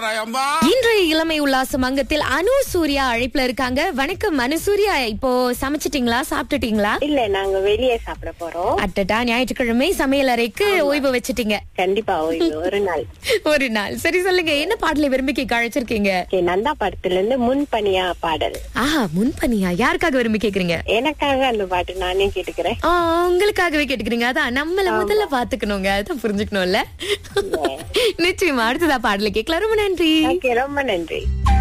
அம்மா இன்றைய இளமை உல்லாசம் அங்கத்தில் அனு சூர்யா அழைப்புல இருக்காங்க வணக்கம் அனு சூர்யா இப்போ சமைச்சிட்டீங்களா சாப்பிட்டுட்டீங்களா இல்ல நாங்க வெளியே சாப்பிட போறோம் அட்டட்டா ஞாயிற்றுக்கிழமை சமையல் அறைக்கு ஓய்வு வச்சிட்டீங்க கண்டிப்பா ஓய்வு ஒரு நாள் ஒரு நாள் சரி சொல்லுங்க என்ன பாடலை விரும்பி கேட்க அழைச்சிருக்கீங்க Okay, நந்தா படத்துல இருந்து முன்பனியா பாடல் ஆஹா முன்பனியா யாருக்காக விரும்பி கேக்குறீங்க எனக்காக அந்த பாட்டு நானே கேட்டுக்கிறேன் ஆ, உங்களுக்காகவே கேட்டுக்கிறீங்க அதான் நம்மள முதல்ல பாத்துக்கணுங்க அதான் புரிஞ்சுக்கணும்ல நிச்சயமா அடுத்ததா பாடலை கேட்கலாம் ரொம்ப நன்றி ஓகே ரொம்ப நன்றி